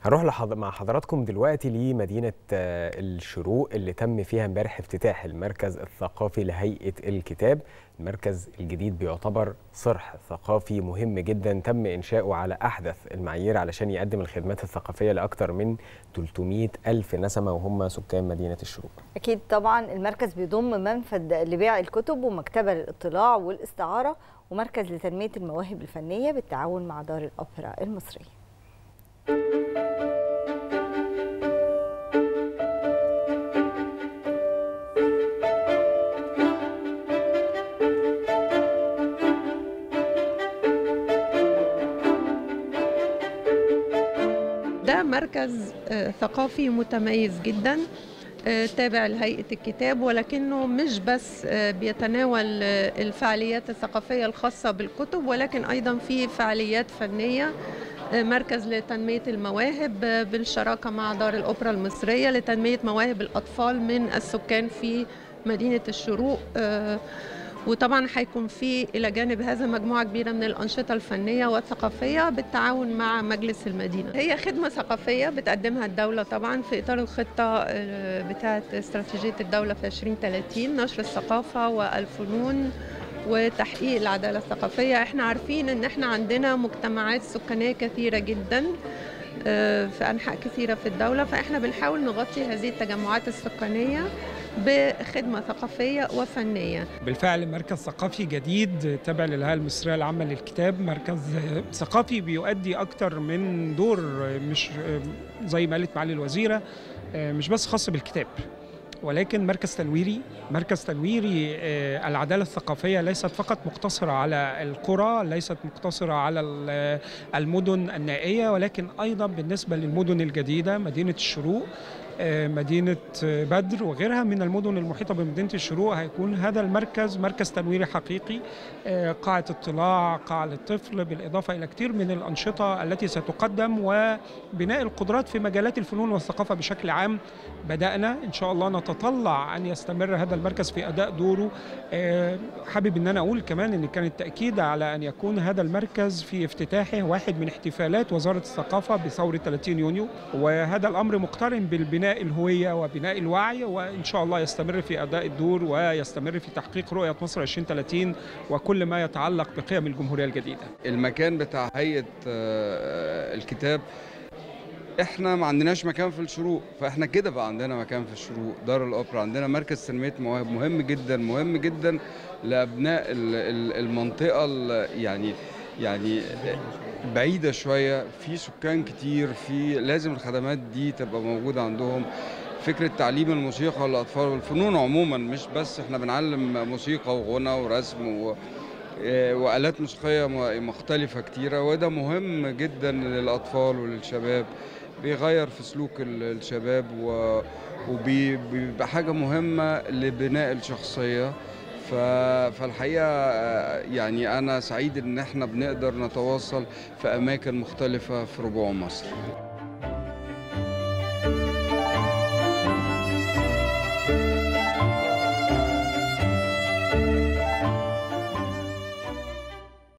هنروح لحض... مع حضراتكم دلوقتي لمدينة آه، الشروق اللي تم فيها امبارح افتتاح المركز الثقافي لهيئة الكتاب المركز الجديد بيعتبر صرح ثقافي مهم جدا تم إنشاؤه على أحدث المعايير علشان يقدم الخدمات الثقافية لأكثر من 300 ألف نسمة وهم سكان مدينة الشروق أكيد طبعا المركز بيضم منفذ لبيع الكتب ومكتبة للاطلاع والاستعارة ومركز لتنمية المواهب الفنية بالتعاون مع دار الأوبرا المصرية ده مركز آه، ثقافي متميز جدا آه، تابع لهيئة الكتاب ولكنه مش بس آه، بيتناول آه، الفعاليات الثقافية الخاصة بالكتب ولكن أيضا في فعاليات فنية آه، مركز لتنمية المواهب آه، بالشراكة مع دار الأوبرا المصرية لتنمية مواهب الأطفال من السكان في مدينة الشروق آه، وطبعا هيكون في الى جانب هذا مجموعه كبيره من الانشطه الفنيه والثقافيه بالتعاون مع مجلس المدينه. هي خدمه ثقافيه بتقدمها الدوله طبعا في اطار الخطه آه، بتاعه استراتيجيه الدوله في 2030 نشر الثقافه والفنون وتحقيق العداله الثقافيه، احنا عارفين ان احنا عندنا مجتمعات سكانيه كثيره جدا آه، في انحاء كثيره في الدوله فاحنا بنحاول نغطي هذه التجمعات السكانيه بخدمه ثقافيه وفنيه. بالفعل مركز ثقافي جديد تابع للهيئة المصرية العامة للكتاب مركز ثقافي بيؤدي أكتر من دور مش زي ما قالت معالي الوزيرة مش بس خاص بالكتاب ولكن مركز تنويري مركز تنويري آه، العدالة الثقافية ليست فقط مقتصرة على القرى ليست مقتصرة على ال- المدن النائية ولكن أيضا بالنسبة للمدن الجديدة مدينة الشروق آه، مدينة آه، بدر وغيرها من المدن المحيطة بمدينة الشروق هيكون هذا المركز مركز تنويري حقيقي آه، قاعة اطلاع قاعة للطفل بالإضافة إلى كثير من الأنشطة التي ستقدم وبناء القدرات في مجالات الفنون والثقافة بشكل عام بدأنا إن شاء الله نتطلع أن يستمر هذا المركز في أداء دوره آه، حابب أن أنا أقول كمان أن كان التأكيد على أن يكون هذا المركز في افتتاحه واحد من احتفالات وزارة الثقافة بثورة 30 يونيو وهذا الأمر مقترن بالبناء الهوية وبناء الوعي وإن شاء الله يستمر في أداء الدور ويستمر في تحقيق رؤية مصر 2030 وكل ما يتعلق بقيم الجمهورية الجديدة المكان بتاع هيئة آه، الكتاب احنا ما عندناش مكان في الشروق فاحنا كده بقى عندنا مكان في الشروق دار الاوبرا عندنا مركز تنميه مواهب مهم جدا مهم جدا لابناء ال- ال- المنطقه ال- يعني يعني بعيده شويه في سكان كتير في لازم الخدمات دي تبقى موجوده عندهم فكره تعليم الموسيقى للاطفال والفنون عموما مش بس احنا بنعلم موسيقى وغنى ورسم و آه، وآلات موسيقية م- مختلفة كتيرة وده مهم جدا للأطفال وللشباب بيغير في سلوك ال- الشباب و- وبيبقى حاجة مهمة لبناء الشخصية ف- فالحقيقة آه، يعني أنا سعيد إن احنا بنقدر نتواصل في أماكن مختلفة في ربوع مصر